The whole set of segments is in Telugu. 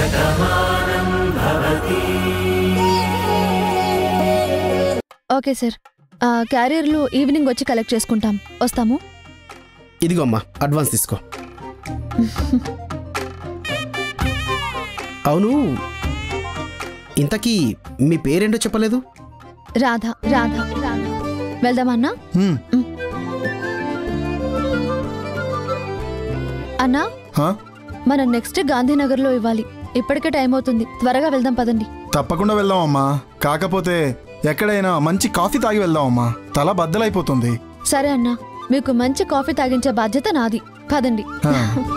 ఓకే సార్ ఆ, క్యారియర్లు ఈవినింగ్ వచ్చి కలెక్ట్ చేసుకుంటాం వస్తాము ఇదిగో అమ్మా అడ్వాన్స్ తీసుకో అవును ఇంతకీ మీ పేరేంటో చెప్పలేదు రాధ రాధ వెళ్దామా అన్నా హ్మ్. అన్నా హా? మనం నెక్స్ట్ గాంధీనగర్లో ఇవ్వాలి ఇప్పటికే టైం అవుతుంది త్వరగా వెళ్దాం పదండి తప్పకుండా వెళ్దాం అమ్మా కాకపోతే ఎక్కడైనా మంచి కాఫీ తాగి వెళ్దాం అమ్మా తల బద్దలైపోతుంది సరే అన్నా మీకు మంచి కాఫీ తాగించే బాధ్యత నాది పదండి హా.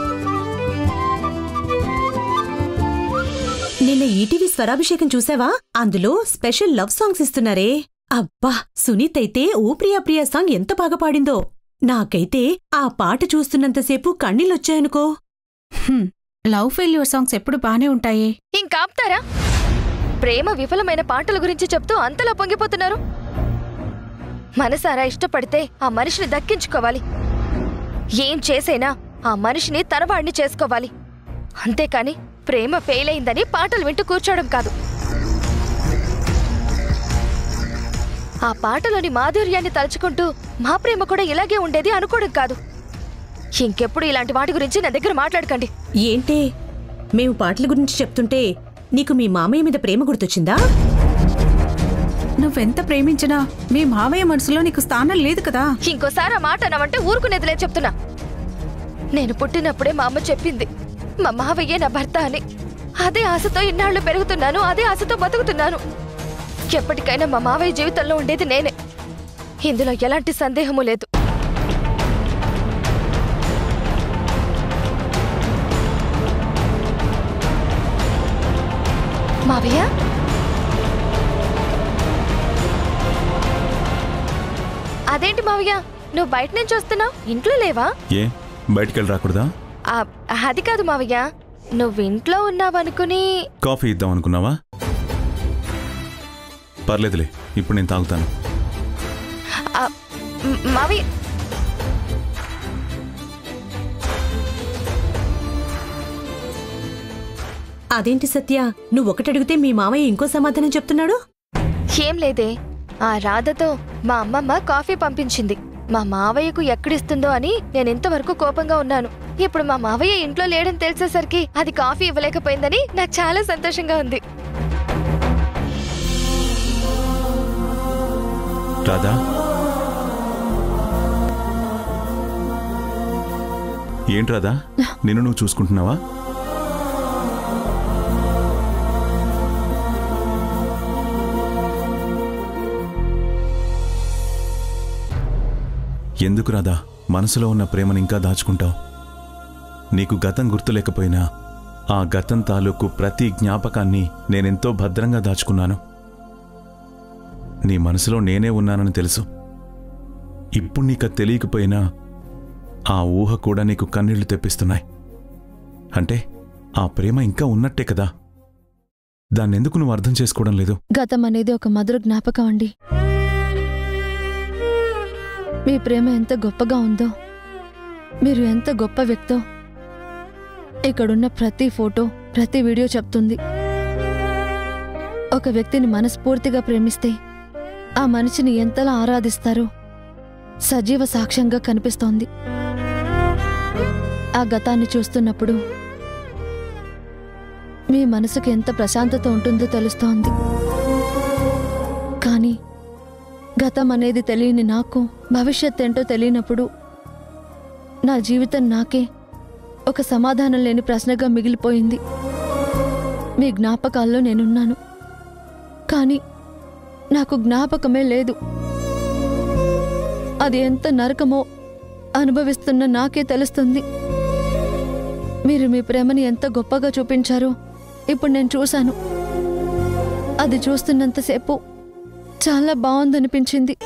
నిన్న ఈటీవీ స్వరాభిషేకం చూసావా అందులో స్పెషల్ లవ్ సాంగ్స్ ఇస్తున్నారే అబ్బా సునీత్ అయితే ఓ ప్రియా ప్రియా సాంగ్ ఎంత బాగా పాడిందో నాకైతే ఆ పాట చూస్తున్నంతసేపు కన్నీళ్ళొచ్చాయనుకో హ్మ్. లవ్ ఫెయిల్యూర్ సాంగ్స్ ఎప్పుడు బానే ఉంటాయి ఇంకాపుతారా ప్రేమ విఫలమైన పాటల గురించి చెప్తూ అంతలా పొంగిపోతున్నారు మనసారా ఇష్టపడితే ఆ మనిషిని దక్కించుకోవాలి ఏం చేసైనా ఆ మనిషిని తనవాడిని చేసుకోవాలి అంతేకాని ప్రేమ ఫెయిల్ అయిందని పాటలు వింటూ కూర్చోవడం కాదు ఆ పాటలోని మాధుర్యాన్ని తలుచుకుంటూ మా ప్రేమ కూడా ఇలాగే ఉండేది అనుకోవడం కాదు ఇంకెప్పుడు ఇలాంటి వాటి గురించి నా దగ్గర మాట్లాడకండి ఏంటే మేము పాటల గురించి చెప్తుంటే నీకు మీ మామయ్య మీద ప్రేమ గుర్తొచ్చిందా నువ్వెంత ప్రేమించినా మీ మావయ్య మనసులో నీకు స్థానం లేదు కదా ఇంకోసారి ఆ మాట అన్నావంటే ఊరుకునేదిలే చెప్తున్నా నేను పుట్టినప్పుడే మా అమ్మ చెప్పింది మా మావయ్యే నా భర్త అని అదే ఆశతో ఇన్నాళ్ళు పెరుగుతున్నాను అదే ఆశతో బతుకుతున్నాను ఎప్పటికైనా మా మావయ్య జీవితంలో ఉండేది నేనే ఇందులో ఎలాంటి సందేహము లేదు మావయ్య అదేంటి మావయ్య నువ్వు బయట నుంచి వస్తున్నావు ఇంట్లో లేవా ఏ బయటికెళ్ళి రాకూడదా ఆ, అది కాదు మావయ్య నువ్వు ఇంట్లో ఉన్నావనుకుని కాఫీ ఇద్దాం అనుకున్నావా పర్లేదులే ఇప్పుడు నేను తాగుతాను ఆ, మ్, మావయ్య అదేంటి సత్య నువ్వొకటడిగితే మీ మామయ్య ఇంకో సమాధానం చెప్తున్నాడు ఏం లేదే ఆ రాధతో మా అమ్మమ్మ కాఫీ పంపించింది మా మావయ్యకు ఎక్కడిస్తుందో అని నేను ఇంతవరకు కోపంగా ఉన్నాను ఇప్పుడు మా మావయ్య ఇంట్లో లేడని తెలిసేసరికి అది కాఫీ ఇవ్వలేకపోయిందని నాకు చాలా సంతోషంగా ఉంది రాధా ఏంటి రాధా నిన్ను నువ్వు చూసుకుంటున్నావా ఎందుకు రాధా మనసులో ఉన్న ప్రేమను ఇంకా దాచుకుంటావు నీకు గతం గుర్తులేకపోయినా ఆ గతం తాలూకు ప్రతి జ్ఞాపకాన్ని నేనెంతో భద్రంగా దాచుకున్నాను నీ మనసులో నేనే ఉన్నానని తెలుసు ఇప్పుడు నీకు అది తెలియకపోయినా ఆ ఊహ కూడా నీకు కన్నీళ్లు తెప్పిస్తున్నాయి అంటే ఆ ప్రేమ ఇంకా ఉన్నట్టే కదా దాన్నెందుకు నువ్వు అర్థం చేసుకోవడం లేదు గతం అనేది ఒక మధుర జ్ఞాపకం అండి మీ ప్రేమ ఎంత గొప్పగా ఉందో మీరు ఎంత గొప్ప వ్యక్తో ఇక్కడున్న ప్రతి ఫోటో ప్రతి వీడియో చెప్తుంది ఒక వ్యక్తిని మనస్ఫూర్తిగా ప్రేమిస్తే ఆ మనిషిని ఎంతలా ఆరాధిస్తారో సజీవ సాక్ష్యంగా కనిపిస్తోంది ఆ గతాన్ని చూస్తున్నప్పుడు మీ మనసుకు ఎంత ప్రశాంతత ఉంటుందో తెలుస్తోంది కానీ గతం అనేది తెలియని నాకు భవిష్యత్ ఏంటో తెలియనప్పుడు నా జీవితం నాకే ఒక సమాధానం లేని ప్రశ్నగా మిగిలిపోయింది మీ జ్ఞాపకాల్లో నేనున్నాను కానీ నాకు జ్ఞాపకమే లేదు అది ఎంత నరకమో అనుభవిస్తున్న నాకే తెలుస్తుంది మీరు మీ ప్రేమని ఎంత గొప్పగా చూపించారో ఇప్పుడు నేను చూశాను అది చూస్తున్నంతసేపు చాలా బాగుందనిపించింది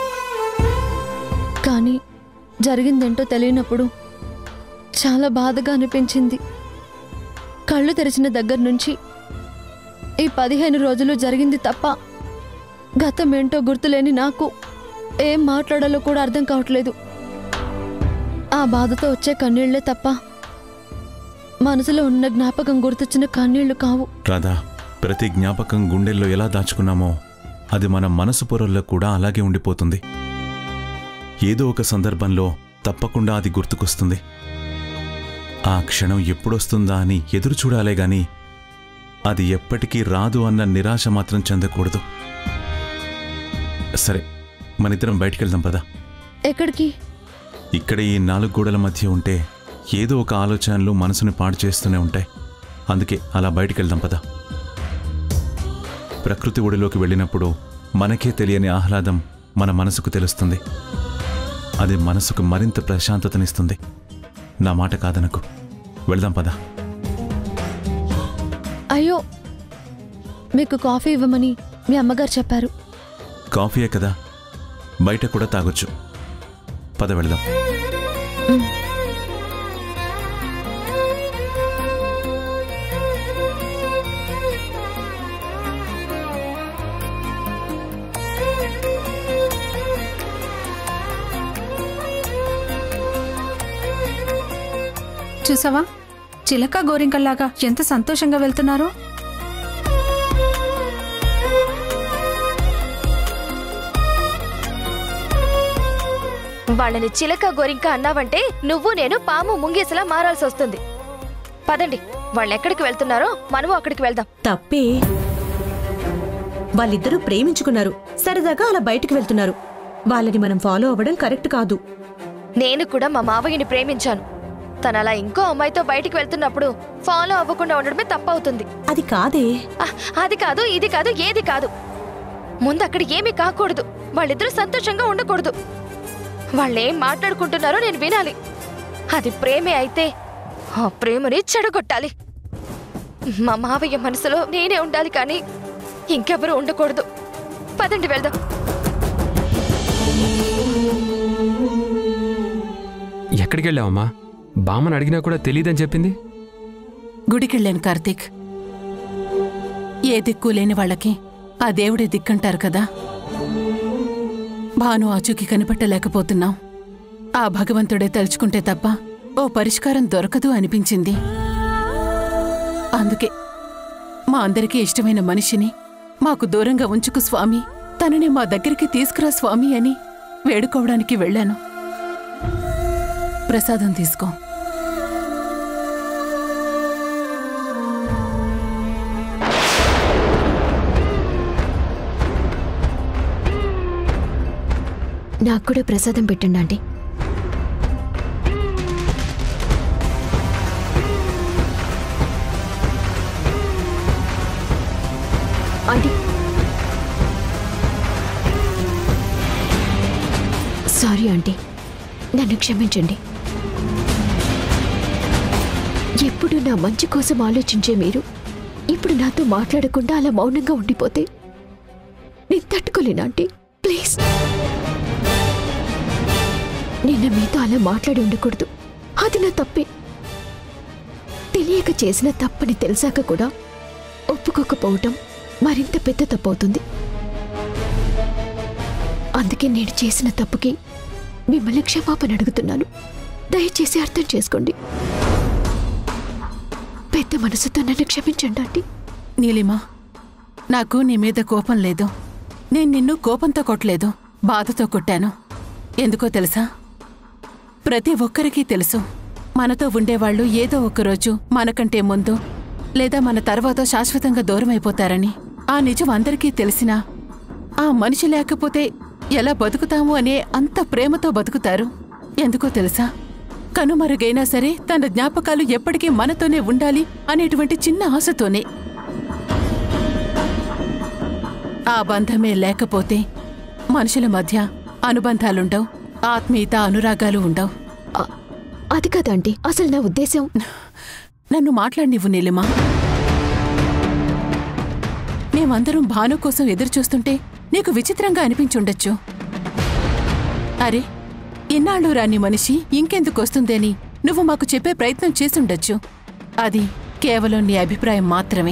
కానీ జరిగిందేంటో తెలియనప్పుడు చాలా బాధగా అనిపించింది కళ్ళు తెరిచిన దగ్గర నుంచి ఈ పదిహేను రోజులు జరిగింది తప్ప గతం ఏంటో గుర్తులేని నాకు ఏం మాట్లాడాలో కూడా అర్థం కావట్లేదు ఆ బాధతో వచ్చే కన్నీళ్లే తప్ప మనసులో ఉన్న జ్ఞాపకం గుర్తొచ్చిన కన్నీళ్లు కావు రాధా ప్రతి జ్ఞాపకం గుండెల్లో ఎలా దాచుకున్నామో అది మన మనసు పొరల్లో కూడా అలాగే ఉండిపోతుంది ఏదో ఒక సందర్భంలో తప్పకుండా అది గుర్తుకొస్తుంది ఆ క్షణం ఎప్పుడొస్తుందా అని ఎదురు చూడాలే గాని అది ఎప్పటికీ రాదు అన్న నిరాశ మాత్రం చెందకూడదు సరే మనిద్దరం బయటికెళ్దాం పదా ఎక్కడికి ఇక్కడ ఈ నాలుగు గోడల మధ్య ఉంటే ఏదో ఒక ఆలోచనలు మనసుని పాడు చేస్తూనే ఉంటాయి అందుకే అలా బయటికెళ్దాం పదా ప్రకృతి ఒడిలోకి వెళ్ళినప్పుడు మనకే తెలియని ఆహ్లాదం మన మనసుకు తెలుస్తుంది అది మనసుకు మరింత ప్రశాంతతనిస్తుంది నా మాట కాదనకు వెళ్దాం పదా అయ్యో మీకు కాఫీ ఇవ్వమని మీ అమ్మగారు చెప్పారు కాఫీయే కదా బయట కూడా తాగొచ్చు పద వెళదాం చూసావా చిలక గోరింకల్లాగా ఎంత సంతోషంగా వెళ్తున్నారో వాళ్ళని చిలక గోరింక అన్నావంటే నువ్వు నేను పాము ముంగేసలా మారాల్సి వస్తుంది పదండి వాళ్ళు ఎక్కడికి వెళ్తున్నారో మనము అక్కడికి వెళ్దాం తప్పే వాళ్ళిద్దరూ ప్రేమించుకున్నారు సరదాగా అలా బయటికి వెళ్తున్నారు వాళ్ళని మనం ఫాలో అవ్వడం కరెక్ట్ కాదు నేను కూడా మా మావయ్యని ప్రేమించాను తను అలా ఇంకో అమ్మాయితో బయటికి వెళ్తున్నప్పుడు ఫాలో అవ్వకుండా ఉండడమే తప్పవుతుంది అది కాదే ఆ, అది కాదు ఇది కాదు ఏది కాదు ముందు అక్కడ ఏమీ కాకూడదు వాళ్ళిద్దరూ సంతోషంగా ఉండకూడదు వాళ్ళేం మాట్లాడుకుంటున్నారో నేను వినాలి అది ప్రేమే అయితే ఆ ప్రేమని చెడగొట్టాలి మా మావయ్య మనసులో నేనే ఉండాలి కానీ ఇంకెవరూ ఉండకూడదు పదండి వెళ్దాం ఎక్కడికి వెళ్ళావమ్మా బామ్మని అడిగినా కూడా తెలియదని చెప్పింది గుడికెళ్ళాను కార్తీక్ ఏ దిక్కు లేని వాళ్ళకి ఆ దేవుడే దిక్కంటారు కదా భాను ఆచూకి కనిపెట్టలేకపోతున్నాం ఆ భగవంతుడే తలుచుకుంటే తప్ప ఓ పరిష్కారం దొరకదు అనిపించింది అందుకే మా అందరికీ ఇష్టమైన మనిషిని మాకు దూరంగా ఉంచుకు స్వామి తనని మా దగ్గరికి తీసుకురా స్వామి అని వేడుకోవడానికి వెళ్ళాను ప్రసాదం తీసుకో నాకు కూడా ప్రసాదం పెట్టండి ఆంటీ ఆంటీ సారీ ఆంటీ నన్ను క్షమించండి ఎప్పుడు నా మంచి కోసం ఆలోచించే మీరు ఇప్పుడు నాతో మాట్లాడకుండా అలా మౌనంగా ఉండిపోతే నేను తట్టుకోలేను ఆంటీ ప్లీజ్ నిన్న మీతో అలా మాట్లాడి ఉండకూడదు అది నా తప్పే తెలియక చేసిన తప్పని తెలిసాక కూడా ఒప్పుకోకపోవటం మరింత పెద్ద తప్పవుతుంది అందుకే నేను చేసిన తప్పుకి మిమ్మల్ని క్షమాపణ అడుగుతున్నాను దయచేసి అర్థం చేసుకోండి పెద్ద మనసుతో నన్ను క్షమించండి ఆంటీ నీలిమా నాకు నీ మీద కోపం లేదు నేను నిన్ను కోపంతో కొట్టలేదు బాధతో కొట్టాను ఎందుకో తెలుసా ప్రతి ఒక్కరికి తెలుసు మనతో ఉండేవాళ్ళు ఏదో ఒకరోజు మనకంటే ముందు లేదా మన తర్వాత శాశ్వతంగా దూరమైపోతారని ఆ నిజం అందరికీ తెలిసినా ఆ మనిషి లేకపోతే ఎలా బతుకుతాము అనే అంత ప్రేమతో బతుకుతారు ఎందుకో తెలుసా కనుమరుగైనా సరే తన జ్ఞాపకాలు ఎప్పటికీ మనతోనే ఉండాలి అనేటువంటి చిన్న ఆశతోనే ఆ బంధమే లేకపోతే మనుషుల మధ్య అనుబంధాలుండవు ఆత్మీయత అనురాగాలు ఉండవు ఆ- అది కాదండి అసలు నా ఉద్దేశం నన్ను మాట్లాడినివ్వు నీలిమా మేమందరం భాను కోసం ఎదురుచూస్తుంటే నీకు విచిత్రంగా అనిపించుండొచ్చు అరే ఇన్నాళ్ళు రాని మనిషి ఇంకెందుకు వస్తుందని నువ్వు మాకు చెప్పే ప్రయత్నం చేసుండొచ్చు అది కేవలం నీ అభిప్రాయం మాత్రమే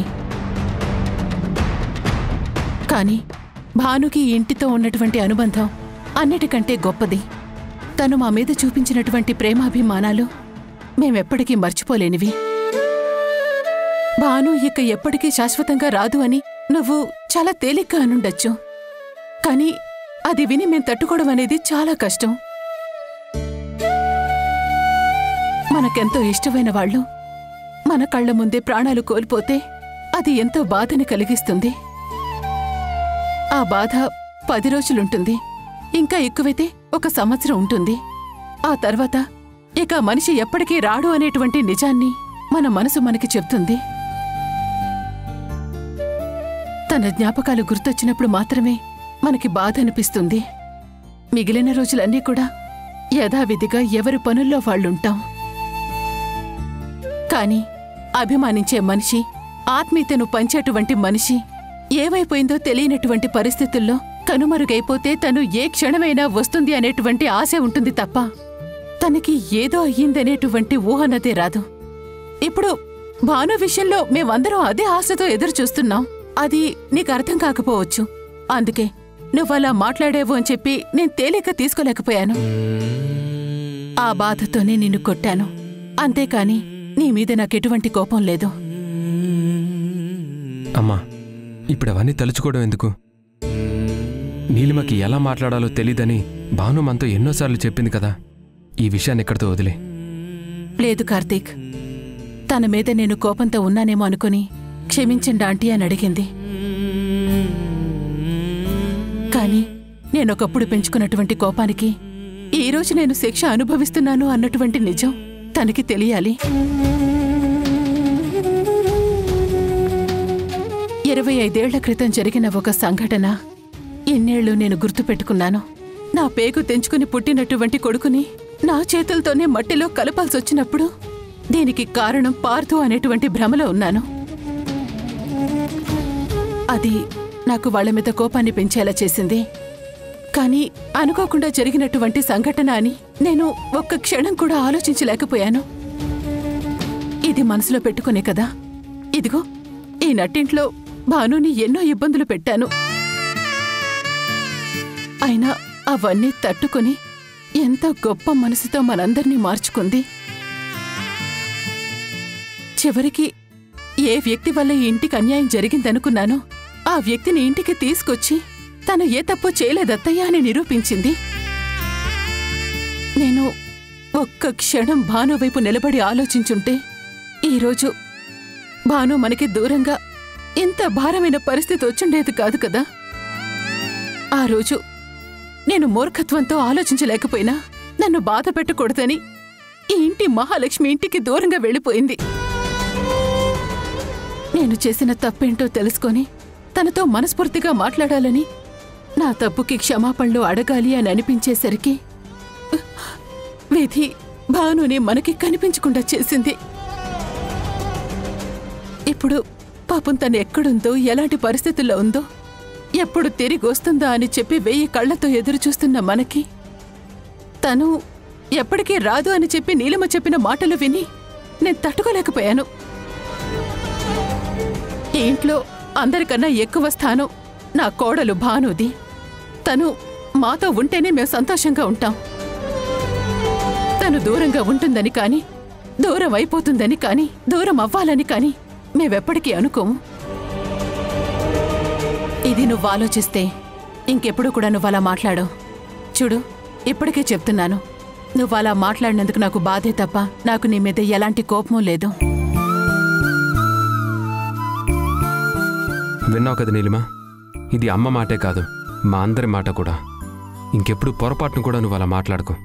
కానీ భానుకి ఈ ఇంటితో ఉన్నటువంటి అనుబంధం అన్నిటికంటే గొప్పది తను మా మీద చూపించినటువంటి ప్రేమాభిమానాలు మేమెప్పటికీ మర్చిపోలేనివి భాను ఇక ఎప్పటికీ శాశ్వతంగా రాదు అని నువ్వు చాలా తేలిగ్గా అనుండొచ్చు కానీ అది విని మేం తట్టుకోవడం అనేది చాలా కష్టం మనకెంతో ఇష్టమైన వాళ్ళు మన కళ్ళ ముందే ప్రాణాలు కోల్పోతే అది ఎంతో బాధని కలిగిస్తుంది ఆ బాధ పది రోజులుంటుంది ఇంకా ఎక్కువైతే ఒక సంవత్సరం ఉంటుంది ఆ తర్వాత ఇక ఆ మనిషి ఎప్పటికీ రాడు అనేటువంటి నిజాన్ని మన మనసు మనకి చెప్తుంది తన జ్ఞాపకాలు గుర్తొచ్చినప్పుడు మాత్రమే మనకి బాధ అనిపిస్తుంది మిగిలిన రోజులన్నీ కూడా యథావిధిగా ఎవరి పనుల్లో వాళ్ళుంటాం కాని అభిమానించే మనిషి ఆత్మీయతను పంచేటువంటి మనిషి ఏమైపోయిందో తెలియనటువంటి పరిస్థితుల్లో కనుమరుగైపోతే తను ఏ క్షణమైనా వస్తుంది అనేటువంటి ఆశ ఉంటుంది తప్ప తనకి ఏదో అయ్యిందనేటువంటి ఊహనదే రాదు ఇప్పుడు భాను విషయంలో మేమందరం అదే ఆశతో ఎదురు చూస్తున్నాం అది నీకు అర్థం కాకపోవచ్చు అందుకే నువ్వలా మాట్లాడేవు అని చెప్పి నేను తేలిక తీసుకోలేకపోయాను ఆ బాధతోనే నిన్ను కొట్టాను అంతేకాని నీ మీద నాకెటువంటి కోపం లేదు అమ్మా ఇప్పుడు అవన్నీ తలుచుకోవడం ఎందుకు నీలిమకి ఎలా మాట్లాడాలో తెలీదని భాను మనతో ఎన్నోసార్లు చెప్పింది కదా ఈ విషయాన్ని ఎక్కడితో వదిలే లేదు కార్తీక్ తన మీద నేను కోపంతో ఉన్నానేమో అనుకుని క్షమించండి ఆంటీ అని అడిగింది కాని నేనొకప్పుడు పెంచుకున్నటువంటి కోపానికి ఈ రోజు నేను శిక్ష అనుభవిస్తున్నాను అన్నటువంటి నిజం తనకి తెలియాలి ఇరవై ఐదేళ్ల క్రితం జరిగిన ఒక సంఘటన ఇన్నేళ్లు నేను గుర్తుపెట్టుకున్నాను నా పేగు తెంచుకుని పుట్టినటువంటి కొడుకుని నా చేతులతోనే మట్టిలో కలపాల్సొచ్చినప్పుడు దీనికి కారణం పార్థు అనేటువంటి భ్రమలో ఉన్నాను అది నాకు వాళ్ళ మీద కోపాన్ని పెంచేలా చేసింది కానీ అనుకోకుండా జరిగినటువంటి సంఘటన అని నేను ఒక్క క్షణం కూడా ఆలోచించలేకపోయాను ఇది మనసులో పెట్టుకునే కదా ఇదిగో ఈ నట్టింట్లో భానుని ఎన్నో ఇబ్బందులు పెట్టాను అయినా అవన్నీ తట్టుకుని ఎంత గొప్ప మనసుతో మనందర్నీ మార్చుకుంది చివరికి ఏ వ్యక్తి వల్ల ఈ ఇంటికి అన్యాయం జరిగిందనుకున్నానో ఆ వ్యక్తిని ఇంటికి తీసుకొచ్చి తను ఏ తప్పు చేయలేదత్తయ్యా అని నిరూపించింది నేను ఒక్క క్షణం భాను వైపు నిలబడి ఆలోచించుంటే ఈరోజు భాను మనకి దూరంగా ఇంత భారమైన పరిస్థితి వచ్చుండేది కాదు కదా ఆ రోజు నేను మూర్ఖత్వంతో ఆలోచించలేకపోయినా నన్ను బాధ పెట్టకూడదని ఈ ఇంటి మహాలక్ష్మి ఇంటికి దూరంగా వెళ్ళిపోయింది నేను చేసిన తప్పేంటో తెలుసుకొని తనతో మనస్ఫూర్తిగా మాట్లాడాలని నా తప్పుకి క్షమాపణలు అడగాలి అని అనిపించేసరికి విధి భానుని మనకి కనిపించకుండా చేసింది ఇప్పుడు పాపం తను ఎక్కడుందో ఎలాంటి పరిస్థితుల్లో ఉందో ఎప్పుడు తిరిగి వస్తుందా అని చెప్పి వెయ్యి కళ్ళతో ఎదురు చూస్తున్న మనకి తను ఎప్పటికీ రాదు అని చెప్పి నీలిమ చెప్పిన మాటలు విని నేను తట్టుకోలేకపోయాను ఈ ఇంట్లో అందరికన్నా ఎక్కువ స్థానం నా కోడలు భానుది తను మాతో ఉంటేనే మేము సంతోషంగా ఉంటాం తను దూరంగా ఉంటుందని కాని దూరం అయిపోతుందని కాని దూరం అవ్వాలని కాని మేమెప్పటికీ అనుకోము ఇది నువ్వు ఆలోచిస్తే ఇంకెప్పుడు కూడా నువ్వు అలా మాట్లాడు చూడు ఇప్పటికే చెప్తున్నాను నువ్వు అలా మాట్లాడినందుకు నాకు బాధే తప్ప నాకు నీ మీద ఎలాంటి కోపమూ లేదు విన్నావు కదా నీలిమా ఇది అమ్మ మాటే కాదు మా అందరి మాట కూడా ఇంకెప్పుడు పొరపాటును కూడా నువ్వు అలా మాట్లాడుకో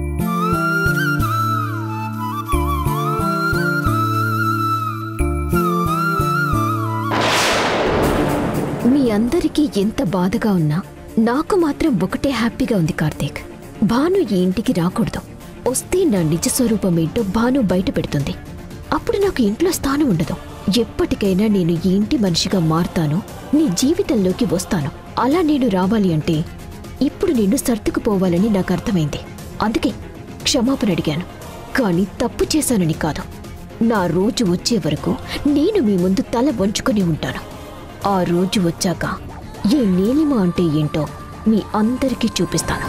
మీ అందరికీ ఎంత బాధగా ఉన్నా నాకు మాత్రం ఒకటే హ్యాపీగా ఉంది కార్తీక్ భాను ఈ ఇంటికి రాకూడదు వస్తే నా నిజ స్వరూపం ఏంటో భాను బయట పెడుతుంది అప్పుడు నాకు ఇంట్లో స్థానం ఉండదు ఎప్పటికైనా నేను ఈ ఇంటి మనిషిగా మారుతాను నీ జీవితంలోకి వస్తాను అలా నేను రావాలి అంటే ఇప్పుడు నిన్ను సర్దుకుపోవాలని నాకు అర్థమైంది అందుకే క్షమాపణ అడిగాను కానీ తప్పు చేశానని కాదు నా రోజు వచ్చే వరకు నేను మీ ముందు తల వంచుకొని ఉంటాను ఆ రోజు వచ్చాక ఈ నీలిమ అంటే ఏంటో మీ అందరికీ చూపిస్తాను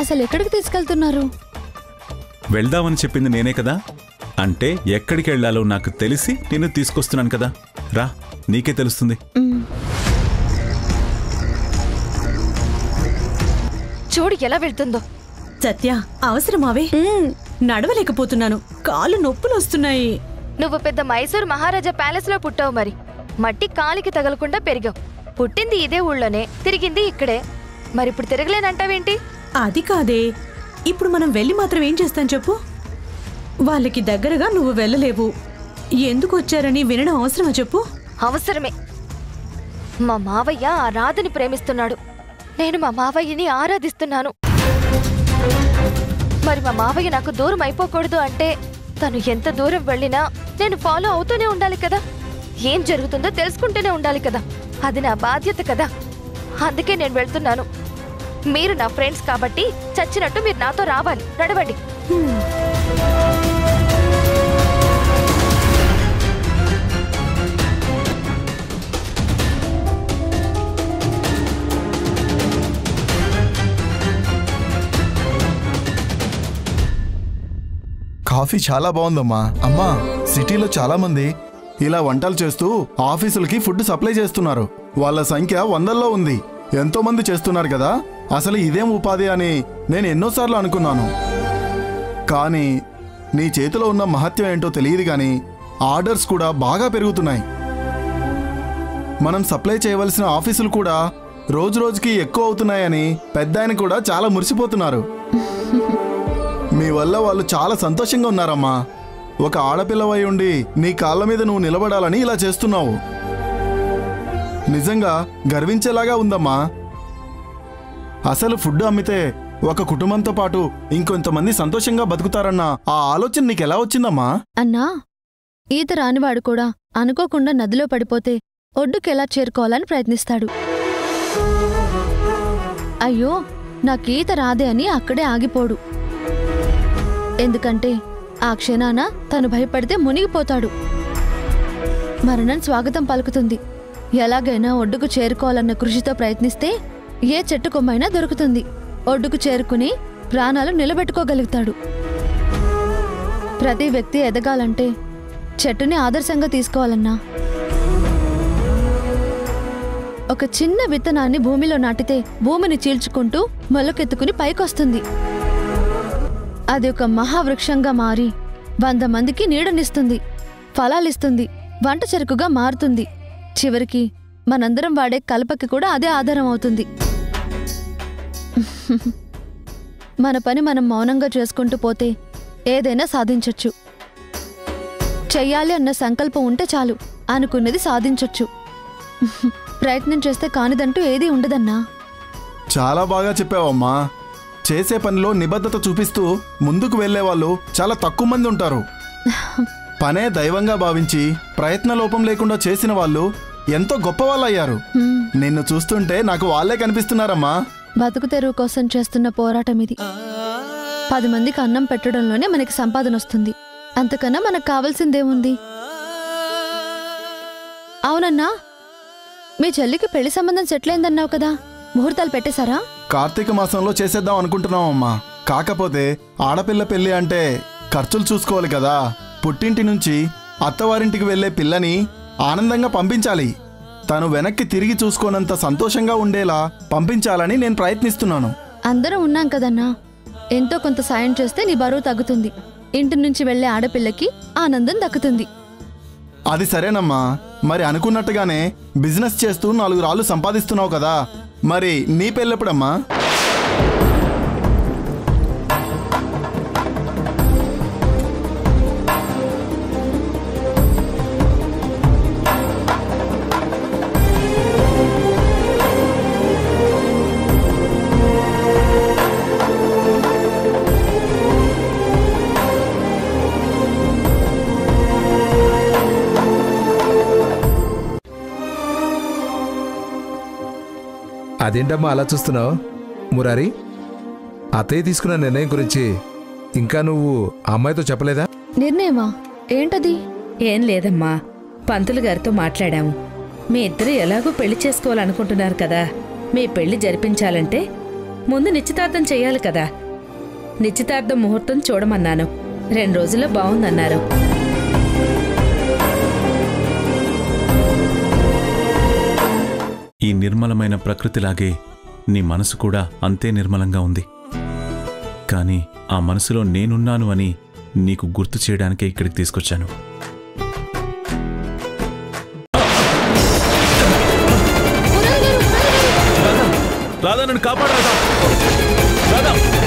అసలు ఎక్కడికి తీసుకెళ్తున్నారు వెళ్దామని చెప్పింది నేనే కదా అంటే ఎక్కడికి వెళ్ళాలో నాకు తెలిసి నేను తీసుకొస్తున్నాను కదా రా నీకే తెలుస్తుంది మ్, చూడు ఎలా వెళ్తుందో సత్య అవసరమావే నడవలేకపోతున్నాను కాళ్ళు నొప్పులు వస్తున్నాయి నువ్వు పెద్ద మైసూర్ మహారాజా ప్యాలెస్ లో పుట్టావు మరి మట్టి కాలికి తగలకుండా పెరిగావు పుట్టింది ఇదే ఊళ్ళోనే తిరిగింది ఇక్కడే మరి ఇప్పుడు తిరగలేనంటావేంటి అది కాదే ఇప్పుడు మనం వెళ్ళి మాత్రం ఏం చేస్తాం చెప్పు వాళ్ళకి దగ్గరగా నువ్వు వెళ్ళలేవు ఎందుకు వచ్చారని వినడం అవసరమా చెప్పు అవసరమే మా మావయ్య ఆ రాధని ప్రేమిస్తున్నాడు నేను మా మావయ్యని ఆరాధిస్తున్నాను మరి మా మావయ్య నాకు దూరం అయిపోకూడదు అంటే తను ఎంత దూరం వెళ్ళినా నేను ఫాలో అవుతూనే ఉండాలి కదా ఏం జరుగుతుందో తెలుసుకుంటూనే ఉండాలి కదా అది నా బాధ్యత కదా అందుకే నేను వెళ్తున్నాను మీరు నా ఫ్రెండ్స్ కాబట్టి చచ్చినట్టు మీరు నాతో రావాలి నడవండి కాఫీ చాలా బాగుందమ్మా అమ్మా సిటీలో చాలా మంది ఇలా వంటలు చేస్తూ ఆఫీసులకి ఫుడ్ సప్లై చేస్తున్నారు వాళ్ళ సంఖ్య వందల్లో ఉంది ఎంతో మంది చేస్తున్నారు కదా అసలు ఇదేం ఉపాధి అని నేను ఎన్నోసార్లు అనుకున్నాను కానీ నీ చేతిలో ఉన్న మహత్యం ఏంటో తెలియదు కానీ ఆర్డర్స్ కూడా బాగా పెరుగుతున్నాయి మనం సప్లై చేయవలసిన ఆఫీసులు కూడా రోజు రోజుకి ఎక్కువ అవుతున్నాయని పెద్ద ఆయన కూడా చాలా మురిసిపోతున్నారు మీ వల్ల వాళ్ళు చాలా సంతోషంగా ఉన్నారమ్మా ఒక ఆడపిల్లవై ఉండి నీ కాళ్ళ మీద నువ్వు నిలబడాలని ఇలా చేస్తున్నావు నిజంగా గర్వించేలాగా ఉందమ్మా అసలు ఫుడ్ అమ్మితే ఒక కుటుంబంతో పాటు ఇంకొంతమంది సంతోషంగా బతుకుతారన్న ఆ ఆలోచన నీకెలా వచ్చిందమ్మా అన్నా ఈత రానివాడు కూడా అనుకోకుండా నదిలో పడిపోతే ఒడ్డుకెలా చేరుకోవాలని ప్రయత్నిస్తాడు అయ్యో నాకీత రాదే అని అక్కడే ఆగిపోడు ఎందుకంటే ఆ క్షణాన తను భయపడితే మునిగిపోతాడు మరణం స్వాగతం పలుకుతుంది ఎలాగైనా ఒడ్డుకు చేరుకోవాలన్న కృషితో ప్రయత్నిస్తే ఏ చెట్టు కొమ్మైనా దొరుకుతుంది ఒడ్డుకు చేరుకుని ప్రాణాలు నిలబెట్టుకోగలుగుతాడు ప్రతి వ్యక్తి ఎదగాలంటే చెట్టుని ఆదర్శంగా తీసుకోవాలన్నా ఒక చిన్న విత్తనాన్ని భూమిలో నాటితే భూమిని చీల్చుకుంటూ మొలకెత్తుకుని పైకొస్తుంది అది ఒక మహావృక్షంగా మారి వంద మందికి నీడనిస్తుంది ఫలాలిస్తుంది వంట చెరుకుగా మారుతుంది చివరికి మనందరం వాడే కలపకి కూడా అదే ఆధారం అవుతుంది మన పని మనం మౌనంగా చేసుకుంటూ పోతే ఏదైనా సాధించొచ్చు చెయ్యాలి అన్న సంకల్పం ఉంటే చాలు అనుకున్నది సాధించొచ్చు ప్రయత్నం చేస్తే కానిదంటూ ఏదీ ఉండదన్నా చాలా బాగా చెప్పావమ్మా చేసే పనిలో నిబద్ధత చూపిస్తూ ముందుకు వెళ్ళే వాళ్ళు చాలా తక్కువ మంది ఉంటారు పనే దైవంగా భావించి ప్రయత్న లోపం లేకుండా చేసిన వాళ్ళు ఎంతో గొప్పవాళ్ళయ్యారు హ్మ్, నిన్ను చూస్తుంటే నాకు వాళ్ళే కనిపిస్తున్నారమ్మా బతుకు తెరువు కోసం చేస్తున్న పోరాటం ఇది పది మందికి అన్నం పెట్టడంలోనే మనకి సంపాదన వస్తుంది అంతకన్నా మనకు కావాల్సిందేముంది అవునన్నా మీ చెల్లికి పెళ్లి సంబంధం సెటిల్ అయిందన్నావు కదా ముహూర్తాలు పెట్టేశారా కార్తీక మాసంలో చేసేద్దాం అనుకుంటున్నామమ్మా కాకపోతే ఆడపిల్ల పెళ్లి అంటే ఖర్చులు చూసుకోవాలి కదా పుట్టింటి నుంచి అత్తవారింటికి వెళ్ళే పిల్లని ఆనందంగా పంపించాలి తను వెనక్కి తిరిగి చూసుకోనంత సంతోషంగా ఉండేలా పంపించాలని నేను ప్రయత్నిస్తున్నాను అందరం ఉన్నాం కదన్నా ఎంతో కొంత సాయం చేస్తే నీ బరువు తగ్గుతుంది ఇంటి నుంచి వెళ్లే ఆడపిల్లకి ఆనందం దక్కుతుంది అది సరేనమ్మా మరి అనుకున్నట్టుగానే బిజినెస్ చేస్తూ నాలుగు రాళ్ళు సంపాదిస్తున్నావు కదా మరి నీ పెళ్ళెప్పుడమ్మా అదేంటమ్మా అలా చూస్తున్నావు మురారి అత్తయ్య తీసుకున్న నిర్ణయం గురించి ఇంకా నువ్వు ఆ అమ్మాయితో చెప్పలేదా నిర్ణయమా ఏంటది ఏం లేదమ్మా పంతులు గారితో మాట్లాడాము మీ ఇద్దరు ఎలాగో పెళ్లి చేసుకోవాలనుకుంటున్నారు కదా మీ పెళ్లి జరిపించాలంటే ముందు నిశ్చితార్థం చెయ్యాలి కదా నిశ్చితార్థం ముహూర్తం చూడమన్నాను రెండు రోజుల్లో బాగుందన్నారు ఈ నిర్మలమైన ప్రకృతిలాగే నీ మనసు కూడా అంతే నిర్మలంగా ఉంది కానీ ఆ మనసులో నేనున్నాను అని నీకు గుర్తు చేయడానికే ఇక్కడికి తీసుకొచ్చాను రాధా నన్ను కాపాడు రాధా రాధా